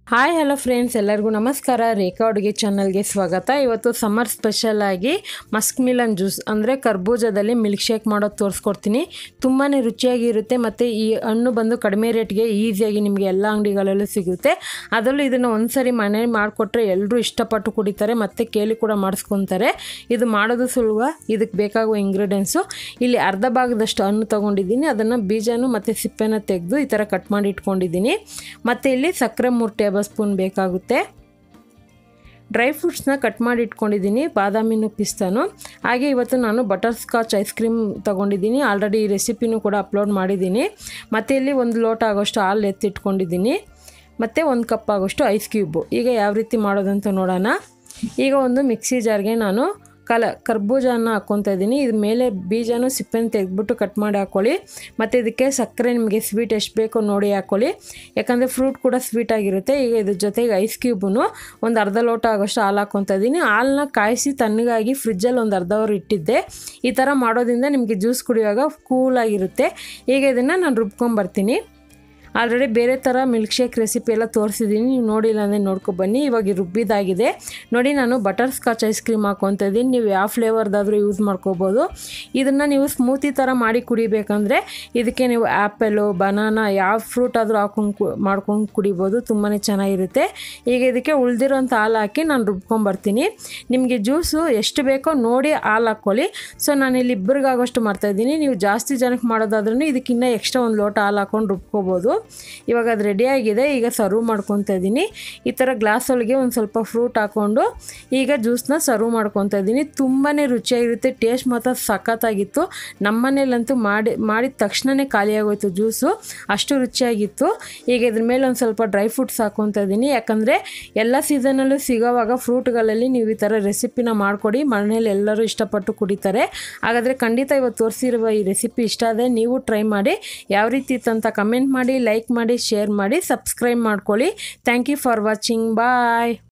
hi hello friends ಎಲ್ಲರಿಗೂ ನಮಸ್ಕಾರ ರೇಖಾ ಅಡುಗೆ ಚಾನಲ್ಗೆ ಸ್ವಾಗತ ಇವತ್ತು ಸಮ್ಮರ್ ಸ್ಪೆಷಲ್ ಆಗಿ ಮಸ್ಕ್ ಮಿಲನ್ ಜ್ಯೂಸ್ ಅಂದರೆ ಕರ್ಬೂಜದಲ್ಲಿ ಮಿಲ್ಕ್ ಶೇಕ್ ಮಾಡೋದು ತೋರಿಸ್ಕೊಡ್ತೀನಿ ತುಂಬಾ ರುಚಿಯಾಗಿರುತ್ತೆ ಮತ್ತು ಈ ಹಣ್ಣು ಬಂದು ಕಡಿಮೆ ರೇಟ್ಗೆ ಈಸಿಯಾಗಿ ನಿಮಗೆ ಎಲ್ಲ ಅಂಗಡಿಗಳಲ್ಲೂ ಸಿಗುತ್ತೆ ಅದರಲ್ಲೂ ಇದನ್ನು ಒಂದ್ಸರಿ ಮನೆ ಮಾಡಿಕೊಟ್ರೆ ಎಲ್ಲರೂ ಇಷ್ಟಪಟ್ಟು ಕುಡಿತಾರೆ ಮತ್ತು ಕೇಳಿ ಕೂಡ ಮಾಡಿಸ್ಕೊತಾರೆ ಇದು ಮಾಡೋದು ಸುಲಭ ಇದಕ್ಕೆ ಬೇಕಾಗುವ ಇಂಗ್ರೀಡಿಯೆಂಟ್ಸು ಇಲ್ಲಿ ಅರ್ಧ ಭಾಗದಷ್ಟು ಹಣ್ಣು ತೊಗೊಂಡಿದ್ದೀನಿ ಅದನ್ನು ಬೀಜನೂ ಮತ್ತು ಸಿಪ್ಪೆನ ತೆಗೆದು ಈ ಥರ ಕಟ್ ಮಾಡಿ ಇಟ್ಕೊಂಡಿದ್ದೀನಿ ಮತ್ತು ಇಲ್ಲಿ ಸಕ್ಕರೆ ಮೂರು ಟೇಬಲ್ ಸ್ಪೂನ್ ಬೇಕಾಗುತ್ತೆ ಡ್ರೈ ಫ್ರೂಟ್ಸ್ನ ಕಟ್ ಮಾಡಿ ಇಟ್ಕೊಂಡಿದ್ದೀನಿ ಬಾದಾಮಿನೂ ಪಿಸ್ತಾನು ಹಾಗೆ ಇವತ್ತು ನಾನು ಬಟರ್ ಸ್ಕಾಚ್ ಐಸ್ ಕ್ರೀಮ್ ತೊಗೊಂಡಿದ್ದೀನಿ ಆಲ್ರೆಡಿ ಈ ರೆಸಿಪಿನೂ ಕೂಡ ಅಪ್ಲೋಡ್ ಮಾಡಿದ್ದೀನಿ ಮತ್ತು ಇಲ್ಲಿ ಒಂದು ಲೋಟ ಆಗೋಷ್ಟು ಹಾಲು ಎತ್ತಿಟ್ಕೊಂಡಿದ್ದೀನಿ ಮತ್ತು ಒಂದು ಕಪ್ ಆಗೋಷ್ಟು ಐಸ್ ಕ್ಯೂಬು ಈಗ ಯಾವ ರೀತಿ ಮಾಡೋದಂತ ನೋಡೋಣ ಈಗ ಒಂದು ಮಿಕ್ಸಿ ಜಾರ್ಗೆ ನಾನು ಕಲ ಕರ್ಬೂಜನ ಹಾಕ್ಕೊತಾ ಇದ್ದೀನಿ ಇದ್ರ ಮೇಲೆ ಬೀಜನೂ ಸಿಪ್ಪೆನ ತೆಗೆದ್ಬಿಟ್ಟು ಕಟ್ ಮಾಡಿ ಹಾಕ್ಕೊಳ್ಳಿ ಮತ್ತು ಇದಕ್ಕೆ ಸಕ್ಕರೆ ನಿಮಗೆ ಸ್ವೀಟ್ ಎಷ್ಟು ಬೇಕೋ ನೋಡಿ ಹಾಕ್ಕೊಳ್ಳಿ ಯಾಕಂದರೆ ಫ್ರೂಟ್ ಕೂಡ ಸ್ವೀಟ್ ಆಗಿರುತ್ತೆ ಈಗ ಇದ್ರ ಜೊತೆಗೆ ಐಸ್ ಕ್ಯೂಬೂ ಒಂದು ಅರ್ಧ ಲೋಟ ಆಗೋಷ್ಟು ಹಾಲು ಹಾಕ್ಕೊತಾ ಇದ್ದೀನಿ ಹಾಲನ್ನ ಕಾಯಿಸಿ ತಣ್ಣಗಾಗಿ ಫ್ರಿಜ್ಜಲ್ಲಿ ಒಂದು ಅರ್ಧ ಅವರ್ ಇಟ್ಟಿದ್ದೆ ಈ ಥರ ಮಾಡೋದ್ರಿಂದ ನಿಮಗೆ ಜ್ಯೂಸ್ ಕುಡಿಯುವಾಗ ಕೂಲಾಗಿರುತ್ತೆ ಈಗ ಇದನ್ನು ನಾನು ರುಬ್ಕೊಂಬರ್ತೀನಿ ಆಲ್ರೆಡಿ ಬೇರೆ ಥರ ಮಿಲ್ಕ್ ಶೇಕ್ ರೆಸಿಪಿ ಎಲ್ಲ ತೋರಿಸಿದ್ದೀನಿ ನೀವು ನೋಡಿಲ್ಲ ಅಂದರೆ ನೋಡ್ಕೊಬನ್ನಿ ಇವಾಗ ರುಬ್ಬಿದಾಗಿದೆ ನೋಡಿ ನಾನು ಬಟರ್ ಸ್ಕಾಚ್ ಐಸ್ ಕ್ರೀಮ್ ಹಾಕ್ಕೊತ ಇದ್ದೀನಿ ನೀವು ಯಾವ ಫ್ಲೇವರ್ದಾದರೂ ಯೂಸ್ ಮಾಡ್ಕೋಬೋದು ಇದನ್ನು ನೀವು ಸ್ಮೂತಿ ಥರ ಮಾಡಿ ಕುಡಿಬೇಕಂದ್ರೆ ಇದಕ್ಕೆ ನೀವು ಆ್ಯಪಲು ಬನಾನಾ ಯಾವ ಫ್ರೂಟ್ ಆದರೂ ಹಾಕೊಂಡು ಕು ಮಾಡ್ಕೊಂಡು ಕುಡಿಬೋದು ತುಂಬಾ ಚೆನ್ನಾಗಿರುತ್ತೆ ಈಗ ಇದಕ್ಕೆ ಉಳಿದಿರೋಂಥ ಹಾಲು ಹಾಕಿ ನಾನು ರುಬ್ಕೊಂಬರ್ತೀನಿ ನಿಮಗೆ ಜ್ಯೂಸು ಎಷ್ಟು ಬೇಕೋ ನೋಡಿ ಹಾಲು ಹಾಕ್ಕೊಳ್ಳಿ ಸೊ ನಾನು ಇಲ್ಲಿ ಇಬ್ಬರಿಗಾಗೋಷ್ಟು ಮಾಡ್ತಾಯಿದ್ದೀನಿ ನೀವು ಜಾಸ್ತಿ ಜನಕ್ಕೆ ಮಾಡೋದಾದ್ರೂ ಇದಕ್ಕಿಂತ ಎಕ್ಸ್ಟ್ರಾ ಒಂದು ಲೋಟ ಹಾಲು ಹಾಕ್ಕೊಂಡು ರುಬ್ಕೋಬೋದು ಇವಾಗ ಅದು ರೆಡಿಯಾಗಿದೆ ಈಗ ಸರ್ವ್ ಮಾಡ್ಕೊತಾ ಇದ್ದೀನಿ ಈ ಥರ ಗ್ಲಾಸ್ ಒಳಗೆ ಒಂದು ಸ್ವಲ್ಪ ಫ್ರೂಟ್ ಹಾಕ್ಕೊಂಡು ಈಗ ಜ್ಯೂಸ್ನ ಸರ್ವ್ ಮಾಡ್ಕೊತಾ ಇದ್ದೀನಿ ತುಂಬಾ ರುಚಿಯಾಗಿರುತ್ತೆ ಟೇಸ್ಟ್ ಮಾತ್ರ ಸಖತ್ತಾಗಿತ್ತು ನಮ್ಮನೇಲಂತೂ ಮಾಡಿ ಮಾಡಿದ ತಕ್ಷಣವೇ ಖಾಲಿಯಾಗೋಯ್ತು ಜ್ಯೂಸು ಅಷ್ಟು ರುಚಿಯಾಗಿತ್ತು ಈಗ ಇದ್ರ ಮೇಲೆ ಒಂದು ಸ್ವಲ್ಪ ಡ್ರೈ ಫ್ರೂಟ್ಸ್ ಹಾಕ್ಕೊತಾ ಇದ್ದೀನಿ ಯಾಕಂದರೆ ಎಲ್ಲ ಸೀಸನಲ್ಲೂ ಸಿಗೋವಾಗ ಫ್ರೂಟ್ಗಳಲ್ಲಿ ನೀವು ಈ ಥರ ರೆಸಿಪಿನ ಮಾಡಿಕೊಡಿ ಮನೇಲಿ ಎಲ್ಲರೂ ಇಷ್ಟಪಟ್ಟು ಕುಡಿತಾರೆ ಹಾಗಾದರೆ ಖಂಡಿತ ಇವತ್ತು ತೋರಿಸಿರುವ ಈ ರೆಸಿಪಿ ಇಷ್ಟ ಆದರೆ ನೀವು ಟ್ರೈ ಮಾಡಿ ಯಾವ ರೀತಿ ಇತ್ತು ಅಂತ ಕಮೆಂಟ್ ಮಾಡಿ ಲೈಕ್ ಮಾಡಿ ಶೇರ್ ಮಾಡಿ ಸಬ್ಸ್ಕ್ರೈಬ್ ಮಾಡ್ಕೊಳ್ಳಿ thank you for watching bye